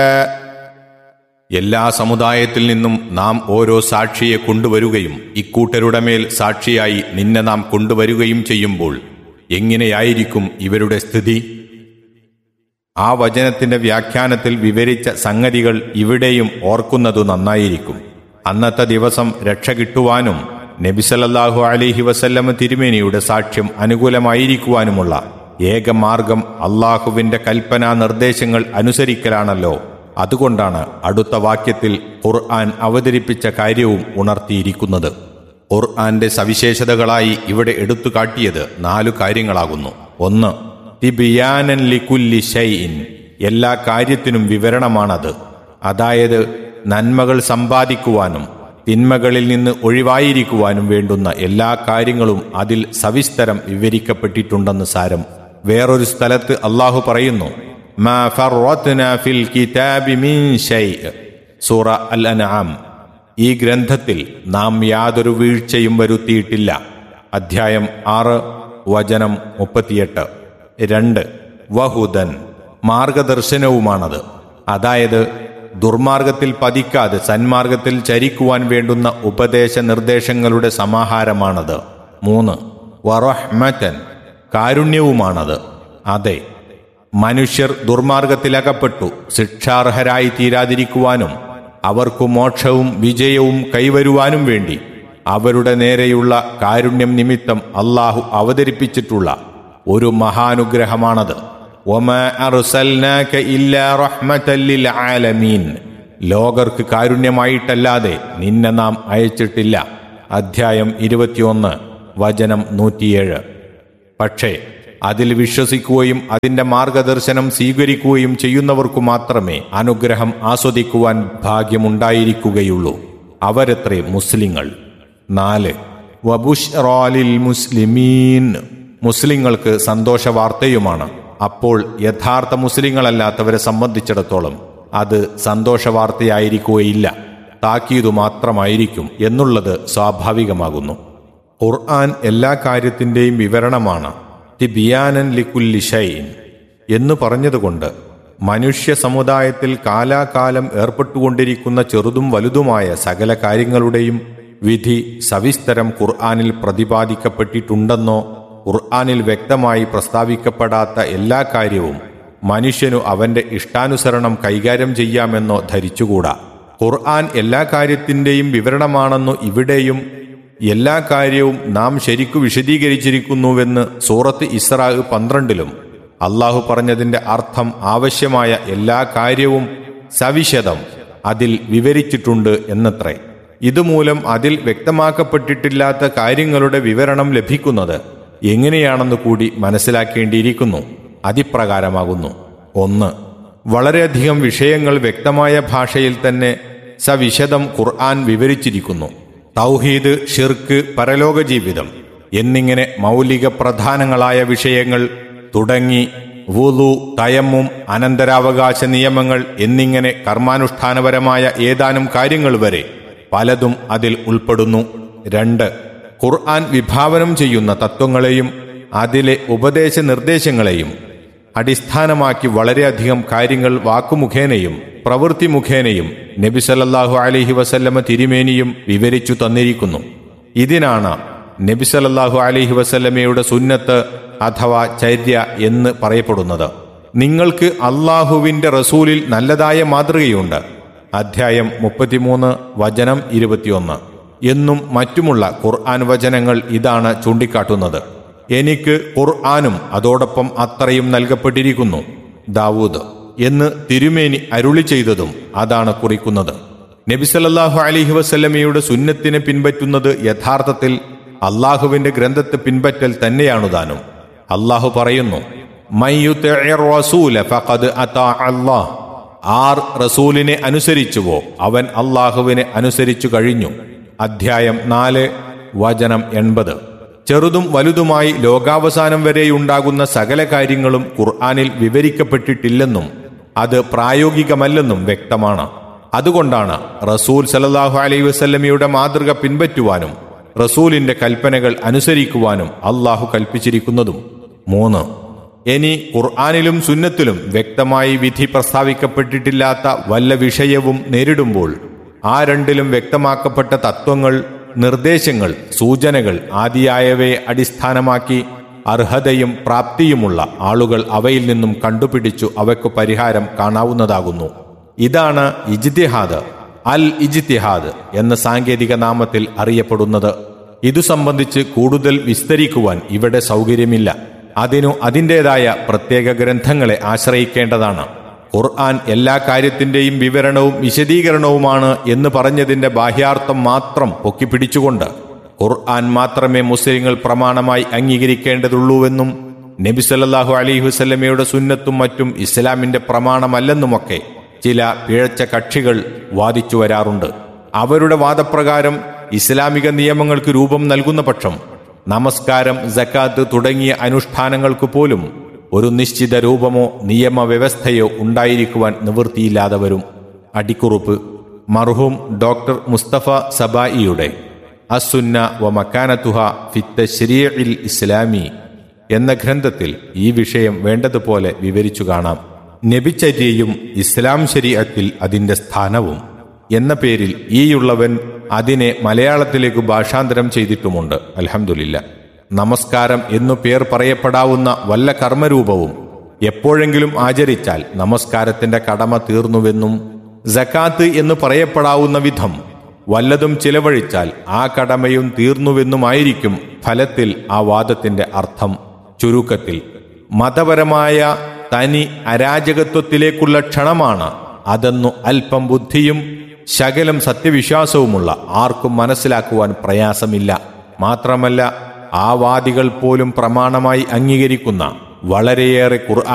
എല്ലാ സമുദായത്തിൽ നിന്നും നാം ഓരോ സാക്ഷിയെ കൊണ്ടുവരുകയും ഇക്കൂട്ടരുടെ മേൽ സാക്ഷിയായി നിന്നെ നാം കൊണ്ടുവരികയും ചെയ്യുമ്പോൾ എങ്ങനെയായിരിക്കും ഇവരുടെ സ്ഥിതി ആ വചനത്തിന്റെ വ്യാഖ്യാനത്തിൽ വിവരിച്ച സംഗതികൾ ഇവിടെയും ഓർക്കുന്നതു നന്നായിരിക്കും അന്നത്തെ ദിവസം രക്ഷ കിട്ടുവാനും നബിസലല്ലാഹു അലിഹി വസല്ലമ തിരുമേനിയുടെ സാക്ഷ്യം അനുകൂലമായിരിക്കുവാനുമുള്ള ഏക മാർഗം അള്ളാഹുവിന്റെ കൽപ്പനാ നിർദ്ദേശങ്ങൾ അനുസരിക്കലാണല്ലോ അതുകൊണ്ടാണ് അടുത്ത വാക്യത്തിൽ ഖുർആൻ അവതരിപ്പിച്ച കാര്യവും ഉണർത്തിയിരിക്കുന്നത് ഖുർആന്റെ സവിശേഷതകളായി ഇവിടെ എടുത്തു കാട്ടിയത് നാലു കാര്യങ്ങളാകുന്നു ഒന്ന് തിബിയാനൻ ലിക്കുല്ലി ഷൈഇൻ എല്ലാ കാര്യത്തിനും വിവരണമാണത് അതായത് നന്മകൾ സമ്പാദിക്കുവാനും തിന്മകളിൽ നിന്ന് ഒഴിവായിരിക്കുവാനും വേണ്ടുന്ന എല്ലാ കാര്യങ്ങളും അതിൽ സവിസ്തരം വിവരിക്കപ്പെട്ടിട്ടുണ്ടെന്ന് സാരം വേറൊരു സ്ഥലത്ത് അള്ളാഹു പറയുന്നു മാ ഫർറത്ന ഫിൽ കിതാബി മിൻ ഷൈഅ സൂറ അൽ അൻആം ഈ ഗ്രന്ഥത്തിൽ നാം യാതൊരു വീഴ്ചയും വരുത്തിയിട്ടില്ല അധ്യായം ആറ് വചനം മുപ്പത്തിയെട്ട് രണ്ട് വഹുദൻ മാർഗദർശനവുമാണത് അതായത് ദുർമാർഗത്തിൽ പതിക്കാതെ സന്മാർഗത്തിൽ ചരിക്കുവാൻ വേണ്ടുന്ന ഉപദേശ നിർദ്ദേശങ്ങളുടെ സമാഹാരമാണത് മൂന്ന് വറഹ്മറ്റൻ കാരുണ്യവുമാണത് അതെ മനുഷ്യർ ദുർമാർഗത്തിലകപ്പെട്ടു ശിക്ഷാർഹരായി തീരാതിരിക്കുവാനും അവർക്കു മോക്ഷവും വിജയവും കൈവരുവാനും വേണ്ടി അവരുടെ നേരെയുള്ള കാരുണ്യം നിമിത്തം അള്ളാഹു അവതരിപ്പിച്ചിട്ടുള്ള ഒരു മഹാനുഗ്രഹമാണത് ഒമാ അർസൽനാക ഇല്ലാ റഹ്മത്തൻ ലിൽ ആലമീൻ ലോകർക്ക് കാരുണ്യമായിട്ടല്ലാതെ നിന്നെ നാം അയച്ചിട്ടില്ല അധ്യായം ഇരുപത്തിയൊന്ന് വചനം നൂറ്റിയേഴ് പക്ഷേ അതിൽ വിശ്വസിക്കുകയും അതിന്റെ മാർഗദർശനം സ്വീകരിക്കുകയും ചെയ്യുന്നവർക്കു മാത്രമേ അനുഗ്രഹം ആസ്വദിക്കുവാൻ ഭാഗ്യമുണ്ടായിരിക്കുകയുള്ളൂ അവരത്രേ മുസ്ലിങ്ങൾ നാല് വബുഷ് റാലിൽ മുസ്ലിമീൻ മുസ്ലിങ്ങൾക്ക് സന്തോഷ വാർത്തയുമാണ് അപ്പോൾ യഥാർത്ഥ മുസ്ലിങ്ങളല്ലാത്തവരെ സംബന്ധിച്ചിടത്തോളം അത് സന്തോഷ വാർത്തയായിരിക്കുകയില്ല താക്കീതു മാത്രമായിരിക്കും എന്നുള്ളത് സ്വാഭാവികമാകുന്നു ഖുർആൻ എല്ലാ കാര്യത്തിന്റെയും വിവരണമാണ് തിബിയാനൻ ലിക്കുല്ലി ഷൈൻ എന്ന് പറഞ്ഞതുകൊണ്ട് മനുഷ്യ സമുദായത്തിൽ കാലാകാലം ഏർപ്പെട്ടുകൊണ്ടിരിക്കുന്ന ചെറുതും വലുതുമായ സകല കാര്യങ്ങളുടെയും വിധി സവിസ്തരം ഖുർആനിൽ പ്രതിപാദിക്കപ്പെട്ടിട്ടുണ്ടെന്നോ ഖുർആനിൽ വ്യക്തമായി പ്രസ്താവിക്കപ്പെടാത്ത എല്ലാ കാര്യവും മനുഷ്യനു അവന്റെ ഇഷ്ടാനുസരണം കൈകാര്യം ചെയ്യാമെന്നോ ധരിച്ചുകൂടാ ഖുർആൻ എല്ലാ കാര്യത്തിന്റെയും വിവരണമാണെന്നു ഇവിടെയും എല്ലാ കാര്യവും നാം ശരിക്കു വിശദീകരിച്ചിരിക്കുന്നുവെന്ന് സൂറത്ത് ഇസ്രാ പന്ത്രണ്ടിലും അള്ളാഹു പറഞ്ഞതിന്റെ അർത്ഥം ആവശ്യമായ എല്ലാ കാര്യവും സവിശദം അതിൽ വിവരിച്ചിട്ടുണ്ട് എന്നത്രേ ഇതുമൂലം അതിൽ വ്യക്തമാക്കപ്പെട്ടിട്ടില്ലാത്ത കാര്യങ്ങളുടെ വിവരണം ലഭിക്കുന്നത് എങ്ങനെയാണെന്ന് കൂടി മനസ്സിലാക്കേണ്ടിയിരിക്കുന്നു അതിപ്രകാരമാകുന്നു ഒന്ന് വളരെയധികം വിഷയങ്ങൾ വ്യക്തമായ ഭാഷയിൽ തന്നെ സവിശദം ഖുർആൻ വിവരിച്ചിരിക്കുന്നു തൗഹീദ് ഷിർക്ക് പരലോക ജീവിതം എന്നിങ്ങനെ മൗലിക പ്രധാനങ്ങളായ വിഷയങ്ങൾ തുടങ്ങി വുളു തയമ്മും അനന്തരാവകാശ നിയമങ്ങൾ എന്നിങ്ങനെ കർമാനുഷ്ഠാനപരമായ ഏതാനും കാര്യങ്ങൾ വരെ പലതും അതിൽ ഉൾപ്പെടുന്നു രണ്ട് ഖുർആൻ വിഭാവനം ചെയ്യുന്ന തത്വങ്ങളെയും അതിലെ ഉപദേശ നിർദ്ദേശങ്ങളെയും അടിസ്ഥാനമാക്കി വളരെയധികം കാര്യങ്ങൾ വാക്കുമുഖേനയും പ്രവൃത്തി മുഖേനയും നബി സല്ലല്ലാഹു അലൈഹി വസല്ലമ തിരുമേനിയും വിവരിച്ചു തന്നിരിക്കുന്നു ഇതിനാണ് നബി സല്ലല്ലാഹു അലൈഹി വസല്ലമയുടെ സുന്നത്ത് അഥവാ ചര്യ എന്ന് പറയപ്പെടുന്നത് നിങ്ങൾക്ക് അള്ളാഹുവിന്റെ റസൂലിൽ നല്ലതായ മാതൃകയുണ്ട് അധ്യായം മുപ്പത്തിമൂന്ന് വചനം ഇരുപത്തിയൊന്ന് എന്നും മറ്റുമുള്ള ഖുർആൻ വചനങ്ങൾ ഇതാണ് ചൂണ്ടിക്കാട്ടുന്നത് എനിക്ക് ഖുർആാനും അതോടൊപ്പം അത്രയും നൽകപ്പെട്ടിരിക്കുന്നു ദാവൂദ് എന്ന് തിരുമേനി അരുളി ചെയ്തതും അതാണ് കുറിക്കുന്നത് നബിസലല്ലാഹു അലിഹി വസല്ലമയുടെ സുന്നത്തിനെ പിൻപറ്റുന്നത് യഥാർത്ഥത്തിൽ അള്ളാഹുവിന്റെ ഗ്രന്ഥത്തെ പിൻപറ്റൽ തന്നെയാണു താനും അള്ളാഹു പറയുന്നു "മയ്യുത്തിഇർ റസൂല ഫഖദ് അതാ അല്ലാഹ്." ആർ റസൂലിനെ അനുസരിച്ചുവോ അവൻ അള്ളാഹുവിനെ അനുസരിച്ചു കഴിഞ്ഞു അധ്യായം നാല് വചനം എൺപത് ചെറുതും വലുതുമായി ലോകാവസാനം വരെയുണ്ടാകുന്ന സകല കാര്യങ്ങളും ഖുർആാനിൽ വിവരിക്കപ്പെട്ടിട്ടില്ലെന്നും അത് പ്രായോഗികമല്ലെന്നും വ്യക്തമാണ് അതുകൊണ്ടാണ് റസൂൽ സലല്ലാഹു അലൈഹി വസല്ലമയുടെ മാതൃക പിൻപറ്റുവാനും റസൂലിന്റെ കൽപ്പനകൾ അനുസരിക്കുവാനും അള്ളാഹു കൽപ്പിച്ചിരിക്കുന്നതും മൂന്ന് ഇനി ഖുർആാനിലും സുന്നത്തിലും വ്യക്തമായി വിധി പ്രസ്താവിക്കപ്പെട്ടിട്ടില്ലാത്ത വല്ല വിഷയവും നേരിടുമ്പോൾ ആ രണ്ടിലും വ്യക്തമാക്കപ്പെട്ട തത്വങ്ങൾ നിർദ്ദേശങ്ങൾ സൂചനകൾ ആദിയായവയെ അടിസ്ഥാനമാക്കി അർഹതയും പ്രാപ്തിയുമുള്ള ആളുകൾ അവയിൽ നിന്നും കണ്ടുപിടിച്ചു അവയ്ക്കു പരിഹാരം കാണാവുന്നതാകുന്നു ഇതാണ് ഇജ്തിഹാദ് അൽ ഇജ്തിഹാദ് എന്ന സാങ്കേതിക നാമത്തിൽ അറിയപ്പെടുന്നത് ഇതു സംബന്ധിച്ച് കൂടുതൽ വിസ്തരിക്കുവാൻ ഇവിടെ സൗകര്യമില്ല അതിനു അതിൻ്റെതായ പ്രത്യേക ഗ്രന്ഥങ്ങളെ ആശ്രയിക്കേണ്ടതാണ് ഖുർആൻ എല്ലാ കാര്യത്തിന്റെയും വിവരണവും വിശദീകരണവുമാണ് എന്ന് പറഞ്ഞതിന്റെ ബാഹ്യാർത്ഥം മാത്രം പൊക്കിപ്പിടിച്ചുകൊണ്ട് ഖുർആൻ മാത്രമേ മുസ്ലിങ്ങൾ പ്രമാണമായി അംഗീകരിക്കേണ്ടതുള്ളൂവെന്നും നബി സല്ലല്ലാഹു അലൈഹി വസല്ലമയുടെ സുന്നത്തും മറ്റും ഇസ്ലാമിന്റെ പ്രമാണമല്ലെന്നുമൊക്കെ ചില പിഴച്ച കക്ഷികൾ വാദിച്ചു വരാറുണ്ട് അവരുടെ വാദപ്രകാരം ഇസ്ലാമിക നിയമങ്ങൾക്ക് രൂപം നൽകുന്ന പക്ഷം നമസ്കാരം ജക്കാത്ത് തുടങ്ങിയ അനുഷ്ഠാനങ്ങൾക്ക് പോലും ഒരു നിശ്ചിത രൂപമോ നിയമവ്യവസ്ഥയോ ഉണ്ടായിരിക്കുവാൻ നിവൃത്തിയില്ലാതെ വരും അടിക്കുറുപ്പ് മർഹൂം ഡോക്ടർ മുസ്തഫ സബായിയുടെ അസുന്ന വ മക്കാനത്തുഹ ഫിത്ത ശരീഇൽ ഇസ്ലാമി എന്ന ഗ്രന്ഥത്തിൽ ഈ വിഷയം വേണ്ടതുപോലെ വിവരിച്ചു കാണാം നബിചര്യയും ഇസ്ലാം ശരീഅത്തിൽ അതിന്റെ സ്ഥാനവും എന്ന പേരിൽ ഈയുള്ളവൻ അതിനെ മലയാളത്തിലേക്ക് ഭാഷാന്തരം ചെയ്തിട്ടുമുണ്ട് അൽഹംദുലില്ല നമസ്കാരം എന്നു പേർ പറയപ്പെടാവുന്ന വല്ല കർമ്മരൂപവും എപ്പോഴെങ്കിലും ആചരിച്ചാൽ നമസ്കാരത്തിന്റെ കടമ തീർന്നുവെന്നും ജക്കാത്ത് എന്ന് പറയപ്പെടാവുന്ന വിധം വല്ലതും ചിലവഴിച്ചാൽ ആ കടമയും തീർന്നുവെന്നുമായിരിക്കും ഫലത്തിൽ ആ വാദത്തിന്റെ അർത്ഥം ചുരുക്കത്തിൽ മതപരമായ തനി അരാജകത്വത്തിലേക്കുള്ള ക്ഷണമാണ് അതെന്നു അല്പം ബുദ്ധിയും ശകലം സത്യവിശ്വാസവുമുള്ള ആർക്കും മനസ്സിലാക്കുവാൻ പ്രയാസമില്ല മാത്രമല്ല ആ വാദികൾ പോലും പ്രമാണമായി അംഗീകരിക്കുന്ന വളരെയേറെ ഖുർആൻ